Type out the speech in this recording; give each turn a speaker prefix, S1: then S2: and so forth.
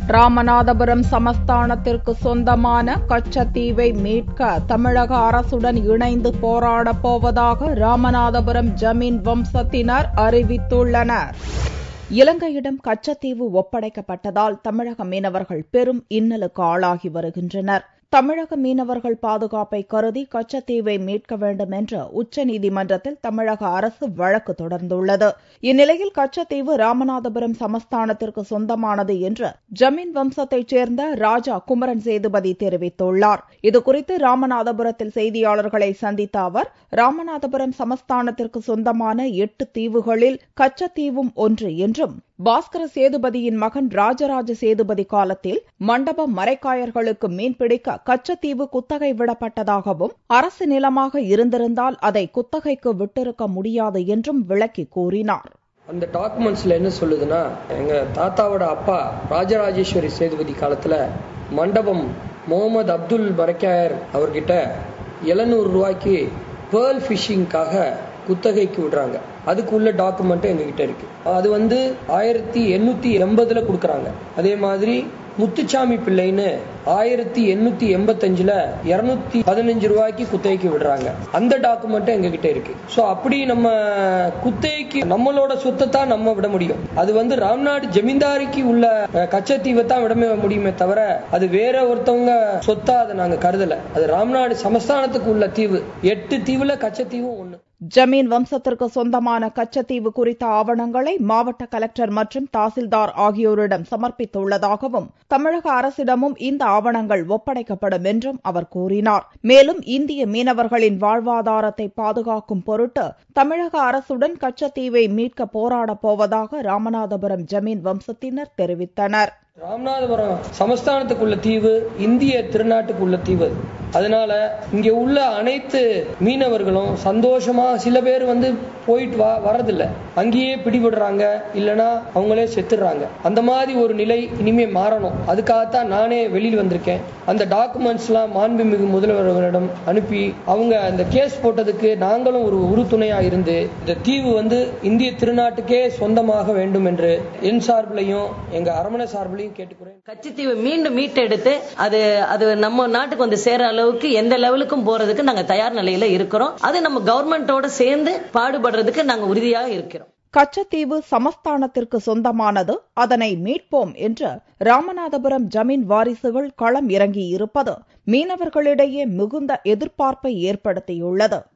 S1: ராமநாதபுரம் சமஸ்தானத்திற்கு சொந்தமான கச்சத்தீவை மீட்க தமிழக அரசுடன் இணைந்து போராடப் போவதாக ராமநாதபுரம் ஜமீன் வம்சத்தினர் அறிவித்துள்ளனர் இலங்கையிடம் கச்சத்தீவு ஒப்படைக்கப்பட்டதால் தமிழக மீனவர்கள் பெரும் இன்னலுக்கு ஆளாகி வருகின்றனர் தமிழக மீனவர்கள் பாதுகாப்பை கருதி கச்சத்தீவை மீட்க வேண்டும் என்று உச்சநீதிமன்றத்தில் தமிழக அரசு வழக்கு தொடர்ந்துள்ளது இந்நிலையில் கச்சத்தீவு ராமநாதபுரம் சமஸ்தானத்திற்கு சொந்தமானது என்று ஜமீன் வம்சத்தைச் சேர்ந்த ராஜா குமரன் சேதுபதி தெரிவித்துள்ளார் இதுகுறித்து ராமநாதபுரத்தில் செய்தியாளர்களை சந்தித்த அவர் ராமநாதபுரம் சமஸ்தானத்திற்கு சொந்தமான எட்டு தீவுகளில் கச்சத்தீவும் ஒன்று என்றும் பாஸ்கர சேதுபதியின் மகன் ராஜராஜ சேதுபதி காலத்தில் மண்டபம் மரைக்காயர்களுக்கு மீன்பிடிக்க கச்சத்தீவு குத்தகை விடப்பட்டதாகவும் அரசு நிலமாக இருந்திருந்தால் அதை குத்தகைக்கு விட்டிருக்க முடியாது என்றும் விளக்கி கூறினார்
S2: அந்த டாக்குமெண்ட்ஸ்ல என்ன சொல்லுதுன்னா எங்க தாத்தாவோட அப்பா ராஜராஜேஸ்வரி சேதுபதி காலத்துல மண்டபம் முகமது அப்துல் மரக்காயர் அவர்கிட்ட எழுநூறு ரூபாய்க்கு பேர்ல் ஃபிஷிங்காக குத்தகைக்கு விடுறாங்க அதுக்கு உள்ள டாக்குமெண்ட் எங்ககிட்ட இருக்கு அது வந்து ஆயிரத்தி எண்ணூத்தி எண்பதுல கொடுக்குறாங்க அதே மாதிரி முத்துச்சாமி பிள்ளைன்னு ஆயிரத்தி எண்ணூத்தி எண்பத்தஞ்சுல இருநூத்தி பதினஞ்சு ரூபாய்க்கு குத்தகைக்கு விடுறாங்க அந்த டாக்குமெண்ட் எங்க கிட்ட இருக்கு சோ அப்படி நம்ம குத்தகைக்கு நம்மளோட சொத்தை தான் நம்ம விட முடியும் அது வந்து ராம்நாடு ஜமீன்தாரிக்கு உள்ள கச்சத்தீவை தான் விட முடியுமே தவிர அது வேற ஒருத்தவங்க சொத்தா அதை நாங்க கருதல அது ராம்நாடு சமஸ்தானத்துக்கு உள்ள தீவு எட்டு தீவுல கச்சத்தீவும் ஒண்ணு
S1: ஜமீன் வம்சத்திற்கு சொந்தமான கச்சத்தீவு குறித்த ஆவணங்களை மாவட்ட கலெக்டர் மற்றும் தாசில்தார் ஆகியோரிடம் சமர்ப்பித்துள்ளதாகவும் தமிழக அரசிடமும் இந்த ஆவணங்கள் ஒப்படைக்கப்படும் என்றும் அவர் கூறினார் மேலும் இந்திய மீனவர்களின் வாழ்வாதாரத்தை பாதுகாக்கும் பொருட்டு தமிழக அரசுடன் கச்சத்தீவை மீட்க போராடப் போவதாக ராமநாதபுரம் ஜமீன் வம்சத்தினர் தெரிவித்தனர்
S2: ராமநாதபுரம் சமஸ்தானத்துக்குள்ள தீவு இந்திய திருநாட்டுக்குள்ள தீவு அதனால இங்க உள்ள அனைத்து மீனவர்களும் சந்தோஷமா சில பேர் வந்து போயிட்டு வா வரதில்ல அங்கேயே பிடிபடுறாங்க இல்லனா அவங்களே செத்துடுறாங்க அந்த மாதிரி ஒரு நிலை இனிமே மாறணும் அதுக்காகத்தான் நானே வெளியில் வந்திருக்கேன் அந்த டாக்குமெண்ட்ஸ் எல்லாம் மாண்புமிகு முதல்வர்களிடம் அனுப்பி அவங்க அந்த கேஸ் போட்டதுக்கு நாங்களும் ஒரு உறுதுணையா இருந்து இந்த தீவு வந்து இந்திய திருநாட்டுக்கே சொந்தமாக வேண்டும் என்று என் சார்பிலையும் எங்க அரமணை சார்பிலையும் கேட்டுக்கிறேன்
S3: கச்சத்தீவை மீண்டும் மீட்டெடுத்து அது அது நம்ம நாட்டுக்கு வந்து சேர அளவுக்கு எந்த லெவலுக்கும் போறதுக்கு நாங்க தயார் நிலையில இருக்கிறோம் அது நம்ம கவர்மெண்டோட சேர்ந்து பாடுபடுறதுக்கு நாங்க உறுதியாக இருக்கிறோம்
S1: கச்சத்தீவு சமஸ்தானத்திற்கு சொந்தமானது அதனை மீட்போம் என்று ராமநாதபுரம் ஜமீன் வாரிசுகள் களம் இறங்கியிருப்பது மீனவர்களிடையே மிகுந்த எதிர்பார்ப்பை ஏற்படுத்தியுள்ளது